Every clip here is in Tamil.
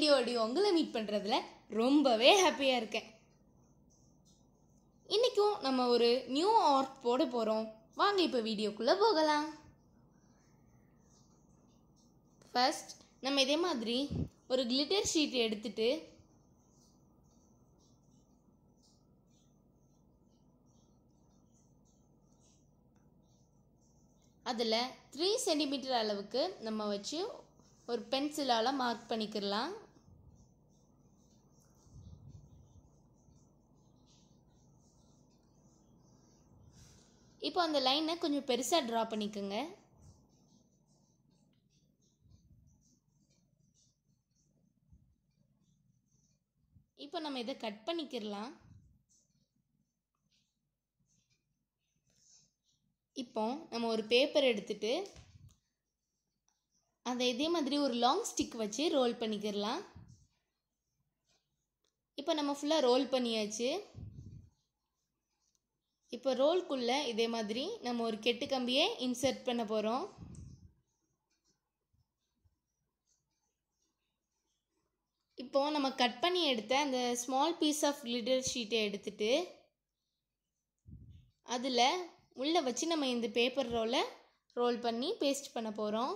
வீடியோடையும் உங்களை மீட் பண்ணுறதுல ரொம்பவே ஹாப்பியாக இருக்கேன் இன்றைக்கும் நம்ம ஒரு நியூ ஆர்ட் போட போகிறோம் வாங்க இப்போ வீடியோக்குள்ளே போகலாம் ஃபர்ஸ்ட் நம்ம இதே மாதிரி ஒரு கிளிட்டர் ஷீட் எடுத்துட்டு அதில் த்ரீ சென்டிமீட்டர் அளவுக்கு நம்ம வச்சு ஒரு பென்சிலால் மார்க் பண்ணிக்கிறலாம் இப்போ அந்த லைனை கொஞ்சம் பெருசாக ட்ரா பண்ணிக்கோங்க இப்போ நம்ம இதை கட் பண்ணிக்கிறலாம் இப்போ நம்ம ஒரு பேப்பர் எடுத்துட்டு அதை இதே மாதிரி ஒரு லாங் ஸ்டிக் வச்சு ரோல் பண்ணிக்கிறலாம் இப்போ நம்ம ஃபுல்லாக ரோல் பண்ணியாச்சு இப்போ ரோல்குள்ளே இதே மாதிரி நம்ம ஒரு கெட்டு கம்பியை இன்சர்ட் பண்ண போகிறோம் இப்போ நம்ம கட் பண்ணி எடுத்த அந்த ஸ்மால் பீஸ் ஆஃப் கிளிட்டர் ஷீட்டை எடுத்துட்டு அதில் உள்ளே வச்சு நம்ம இந்த பேப்பர் ரோலை ரோல் பண்ணி பேஸ்ட் பண்ண போகிறோம்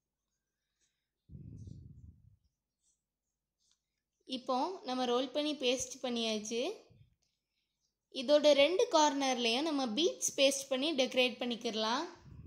இப்போ நம்ம ரோல் பண்ணி பேஸ்ட் பண்ணியாச்சு இதோட ரெண்டு கார்னர்லேயும் நம்ம பீட்ஸ் பேஸ்ட் பண்ணி டெக்கரேட் பண்ணிக்கிறலாம்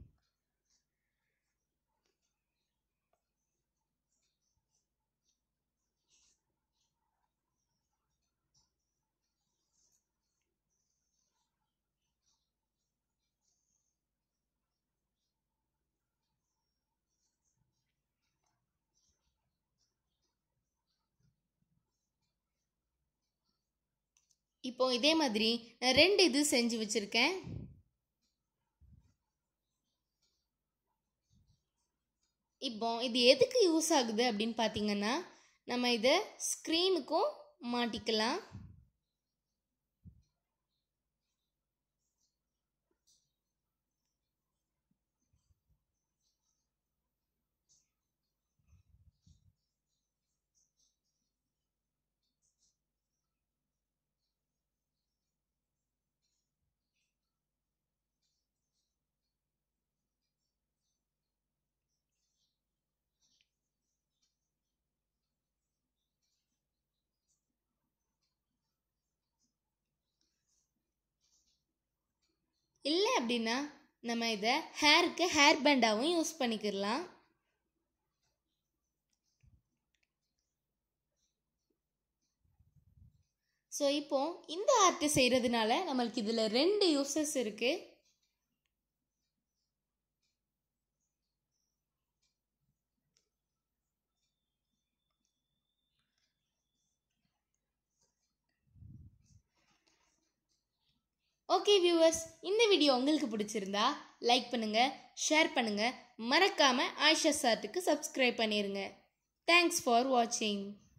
இப்போ இதே மாதிரி நான் ரெண்டு இது செஞ்சு வச்சுருக்கேன் இப்போ இது எதுக்கு யூஸ் ஆகுது அப்படின்னு பார்த்தீங்கன்னா நம்ம இதை ஸ்க்ரீனுக்கும் மாட்டிக்கலாம் இல்லை அப்படின்னா நம்ம இதை ஹேருக்கு ஹேர் பேண்டாகவும் யூஸ் பண்ணிக்கிடலாம் ஸோ இப்போ இந்த ஆர்ட் செய்கிறதுனால நம்மளுக்கு இதில் ரெண்டு யூசஸ் இருக்குது ஓகே வியூவர்ஸ் இந்த வீடியோ உங்களுக்கு பிடிச்சிருந்தா லைக் பண்ணுங்க ஷேர் பண்ணுங்க மறக்காம ஆயிஷா சார்ட்டுக்கு சப்ஸ்கிரைப் பண்ணிருங்க தேங்க்ஸ் ஃபார் வாட்சிங்